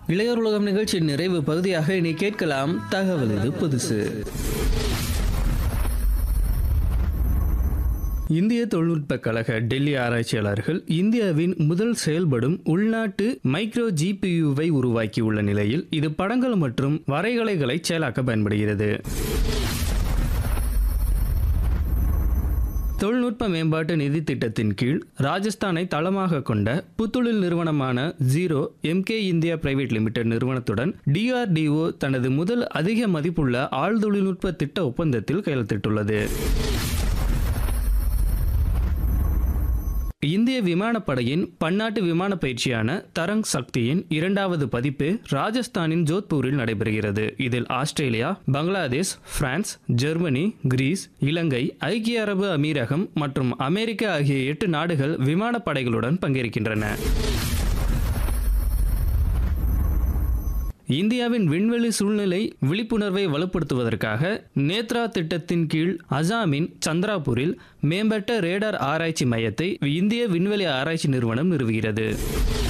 இளையோர் உலகம் நிகழ்ச்சியின் நிறைவு பகுதியாக இனி கேட்கலாம் தகவல் இது புதுசு இந்திய தொழில்நுட்ப கழக டெல்லி ஆராய்ச்சியாளர்கள் இந்தியாவின் முதல் செயல்படும் உள்நாட்டு மைக்ரோ ஜிபியுவை உருவாக்கியுள்ள நிலையில் இது படங்கள் மற்றும் வரைகலைகளை செயலாக்க பயன்படுகிறது தொழில்நுட்ப மேம்பாட்டு நிதி திட்டத்தின் கீழ் ராஜஸ்தானை தளமாக கொண்ட புத்தொழில் நிறுவனமான zero MK India private limited நிறுவனத்துடன் டிஆர்டிஓ தனது முதல் அதிக மதிப்புள்ள ஆழ் தொழில்நுட்ப திட்ட ஒப்பந்தத்தில் கையெழுத்திட்டுள்ளது இந்திய விமானப்படையின் பன்னாட்டு விமான பயிற்சியான தரங் சக்தியின் இரண்டாவது பதிப்பு ராஜஸ்தானின் ஜோத்பூரில் நடைபெறுகிறது இதில் Australia Bangladesh France Germany Greece Ilangai ஐக்கிய அரபு அமீரகம் மற்றும் அமெரிக்கா ஆகிய எட்டு நாடுகள் விமானப்படைகளுடன் பங்கேற்கின்றன இந்தியாவின் விண்வெளி சூழ்நிலை விழிப்புணர்வை வலுப்படுத்துவதற்காக நேத்ரா திட்டத்தின் கீழ் அசாமின் சந்திராபூரில் மேம்பட்ட ரேடார் ஆராய்ச்சி மையத்தை இந்திய விண்வெளி ஆராய்ச்சி நிறுவனம் நிறுவுகிறது